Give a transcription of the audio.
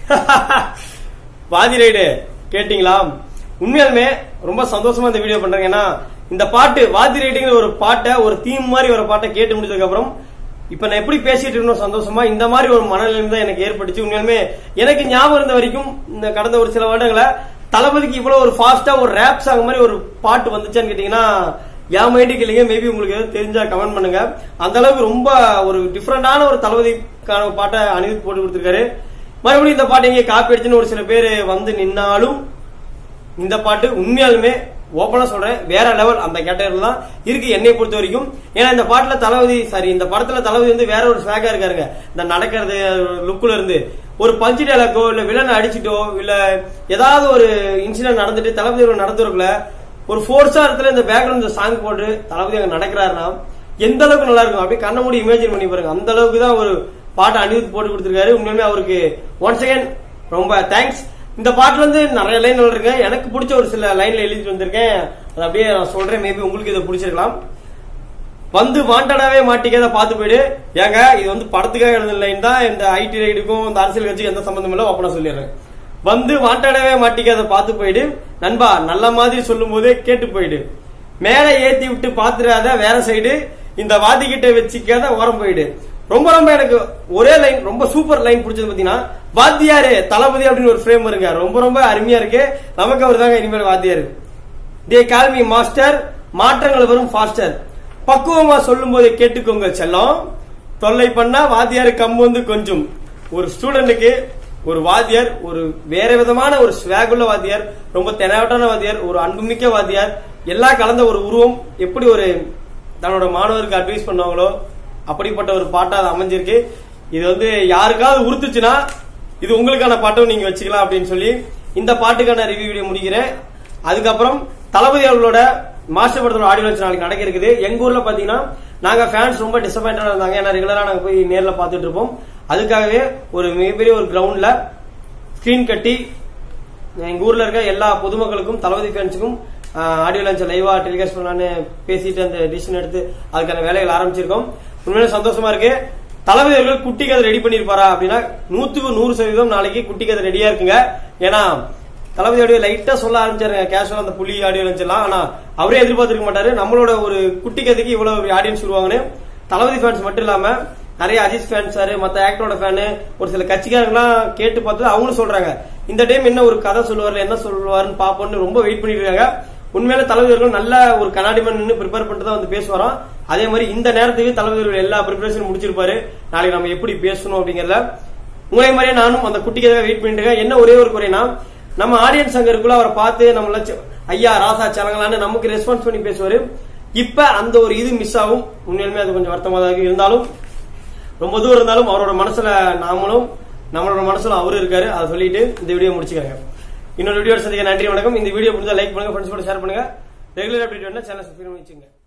வாதி ரைடு கேட்டீங்களா உண்மையாலுமே ரொம்ப சந்தோஷமா இந்த வீடியோ பண்றேங்க ஏன்னா இந்த பாட்டு வாதி ரைடுங்கிற ஒரு பாட்டை ஒரு தீம் மாதிரி ஒரு பாட்டை கேட்டு முடிச்சதுக்கு அப்புறம் இப்ப நான் எப்படி பேசிட்டு இருக்கணும் சந்தோஷமா இந்த மாதிரி ஒரு மனநிலைமை தான் எனக்கு ஏற்பட்டுச்சு உண்மையாலுமே எனக்கு ஞாபகம் இருந்த வரைக்கும் இந்த கடந்த ஒரு சில வருடங்கள தளபதிக்கு இவ்வளவு ஒரு ஃபாஸ்டா ஒரு ரேப் சாங் மாதிரி ஒரு பாட்டு வந்துச்சான்னு கேட்டீங்கன்னா என் மைண்டுக்கு இல்லைங்க மேபி உங்களுக்கு எதாவது தெரிஞ்சா கமெண்ட் பண்ணுங்க அந்த அளவுக்கு ரொம்ப ஒரு டிஃப்ரெண்டான ஒரு தளபதிக்கான பாட்டை அணிவித்து போட்டு கொடுத்திருக்காரு மறுபடியும் இந்த பாட்டு இங்கே காப்பி அடிச்சுன்னு ஒரு சில பேர் வந்து நின்னாலும் இந்த பாட்டு உண்மையாலுமே ஓப்பனா சொல்றேன் வேற லெவல் அந்த கேட்டகரியில தான் இருக்கு என்னை பொறுத்த வரைக்கும் ஏன்னா இந்த பாட்டுல தளபதி சாரி இந்த படத்துல தளபதி வந்து வேற ஒரு ஸ்வாகா இருக்காருங்க இந்த நடக்கிறது லுக்குல இருந்து ஒரு பஞ்சு டேலாக்கோ இல்ல வில்லனை அடிச்சிட்டோ இல்ல ஏதாவது ஒரு இன்சிடென்ட் நடந்துட்டு தளபதி ஒரு நடந்துருக்குல ஒரு ஃபோர்ஸா இடத்துல இந்த பேக்ரவுண்ட் இந்த சாங் போட்டு தளபதி அங்க நடக்கிறாருன்னா எந்த அளவுக்கு நல்லா இருக்கும் அப்படியே கண்ண மூடி இமேஜின் பண்ணி பாருங்க அந்த அளவுக்கு தான் ஒரு பாட்டை அணிவித்து போட்டு கொடுத்திருக்காரு உண்மையுமே அவருக்கு ஒன்ஸ் அகைன் ரொம்ப தேங்க்ஸ் இந்த பாட்டுல இருந்து நிறைய லைன் இருக்கு எனக்கு பிடிச்ச ஒரு சில லைன்ல எழுதிட்டு வந்திருக்கேன் அது அப்படியே நான் சொல்றேன் மேபி உங்களுக்கு இதை பிடிச்சிருக்கலாம் வந்து வாண்டடாவே மாட்டிக்காத பார்த்து போயிடு ஏங்க இது வந்து படத்துக்காக எழுந்த லைன் தான் இந்த ஐடி ரைடுக்கும் இந்த அரசியல் கட்சிக்கு எந்த சம்பந்தம் இல்லை ஓப்பனா சொல்லிடுறேன் வந்து வாண்டடாவே மாட்டிக்காத பார்த்து போயிடு நண்பா நல்ல மாதிரி சொல்லும் போதே கேட்டு போயிடு மேல ஏத்தி விட்டு பாத்துறாத வேற சைடு இந்த வாதி கிட்ட வச்சுக்காத ஓரம் போயிடு ரொம்ப ரொம்ப எனக்கு ஒரே லைன் ரொம்ப சூப்பர் லைன் பிடிச்சது பாத்தீங்கன்னா வாத்தியாரு தளபதி அப்படின்னு ஒரு ஃப்ரேம் வருங்க ரொம்ப ரொம்ப அருமையா இருக்கு நமக்கு அவர் தாங்க இனிமேல் வாத்தியாரு தே கால்மி மாஸ்டர் மாற்றங்கள் வரும் ஃபாஸ்டர் பக்குவமா சொல்லும் போது கேட்டுக்கோங்க செல்லம் தொல்லை பண்ணா வாத்தியாரு கம் வந்து கொஞ்சம் ஒரு ஸ்டூடெண்ட்டுக்கு ஒரு வாத்தியார் ஒரு வேற விதமான ஒரு ஸ்வாகுள்ள வாத்தியார் ரொம்ப தெனாவட்டான வாத்தியார் ஒரு அன்புமிக்க வாத்தியார் எல்லாம் கலந்த ஒரு உருவம் எப்படி ஒரு தன்னோட மாணவருக்கு அட்வைஸ் பண்ணுவாங்களோ அப்படிப்பட்ட ஒரு பாட்டா அது அமைஞ்சிருக்கு இது வந்து யாருக்காவது உறுத்துச்சுன்னா இது உங்களுக்கான பாட்டும் நீங்க வச்சுக்கலாம் அப்படின்னு சொல்லி இந்த பாட்டுக்கான ரிவ்யூ வீடியோ முடிக்கிறேன் அதுக்கப்புறம் தளபதி அவர்களோட மாஸ்டர் படத்தோட ஆடியோ லான்ச் நாளைக்கு நடக்க இருக்குது எங்க ஊர்ல பாத்தீங்கன்னா நாங்க ஃபேன்ஸ் ரொம்ப டிசப்பாயிண்டா இருந்தாங்க ஏன்னா ரெகுலரா நாங்க போய் நேர்ல பாத்துட்டு இருப்போம் அதுக்காகவே ஒரு மிகப்பெரிய ஒரு கிரவுண்ட்ல ஸ்கிரீன் கட்டி எங்க ஊர்ல இருக்க எல்லா பொதுமக்களுக்கும் தளபதி ஃபேன்ஸுக்கும் ஆடியோ லான்ச் லைவா டெலிகாஸ்ட் பண்ணலான்னு பேசிட்டு அந்த டிசிஷன் எடுத்து அதுக்கான வேலைகள் ஆரம்பிச்சிருக்கோம் உண்மையிலே சந்தோஷமா இருக்கு தளபதி அவர்கள் குட்டி கதை ரெடி பண்ணிருப்பாரா அப்படின்னா நூத்துக்கு நூறு சதவீதம் நாளைக்கு குட்டி கதை ரெடியா இருக்குங்க ஏன்னா தளபதி ஆடியோ லைட்டா சொல்ல ஆரம்பிச்சாருங்க கேஷுவல் அந்த புலி ஆடியோ லான்ச்லாம் ஆனா அவரே எதிர்பார்த்திருக்க மாட்டாரு நம்மளோட ஒரு குட்டி கதைக்கு இவ்வளவு ஆடியன்ஸ் வருவாங்கன்னு தளபதி ஃபேன்ஸ் மட்டும் இல்லாம நிறைய அஜித் ஃபேன்ஸ் மத்த ஆக்டரோட ஃபேனு ஒரு சில கட்சிக்காரங்களாம் கேட்டு பார்த்து அவங்களும் சொல்றாங்க இந்த டைம் என்ன ஒரு கதை சொல்லுவாரு என்ன சொல்லுவாருன்னு பாப்போம்னு ரொம்ப வெயிட் பண்ணிட்டு இருக்காங்க உண்மையில தளபதி அவர்கள் நல்ல ஒரு கண்ணாடி மண் நின்று ப்ரிப்பேர் பண்ணிட்டு தான் வந்து பேசுவாராம் அதே மாதிரி இந்த நேரத்துக்கு தளபதி அவர்கள் எல்லா ப்ரிப்பரேஷன் முடிச்சிருப்பாரு நாளைக்கு நம்ம எப்படி பேசணும் அப்படிங்கறத உங்களே மாதிரியே நானும் அந்த குட்டிக்காக வெயிட் பண்ணிட்டு இருக்கேன் என்ன ஒரே ஒரு குறைனா நம்ம ஆடியன்ஸ் அங்க இருக்குள்ள அவரை பார்த்து நம்மள செ- ஐயா ராசா சலங்கலான்னு நமக்கு ரெஸ்பான்ஸ் பண்ணி பேசுவாரு இப்ப அந்த ஒரு இது மிஸ் ஆகும் உண்மையிலுமே அது கொஞ்சம் வருத்தமா தான் இருக்கு இருந்தாலும் ரொம்ப தூரம் இருந்தாலும் அவரோட மனசுல நாமளும் நம்மளோட மனசுல அவரு இருக்காரு அதை சொல்லிட்டு இந்த வீடியோ முடிச்சுக்கிறேங்க இன்னொரு வீடியோ சந்திக்க நன்றி வணக்கம் இந்த வீடியோ முடிஞ்சா லைக் பண்ணுங்க ஃப்ரெண்ட்ஸ் கூட ஷேர் பண்ணுங்க ரெகுலர் அப்டேட் வேணா சேனல் சப்ஸ்கிரைப் பண்ணி வச்சுங்க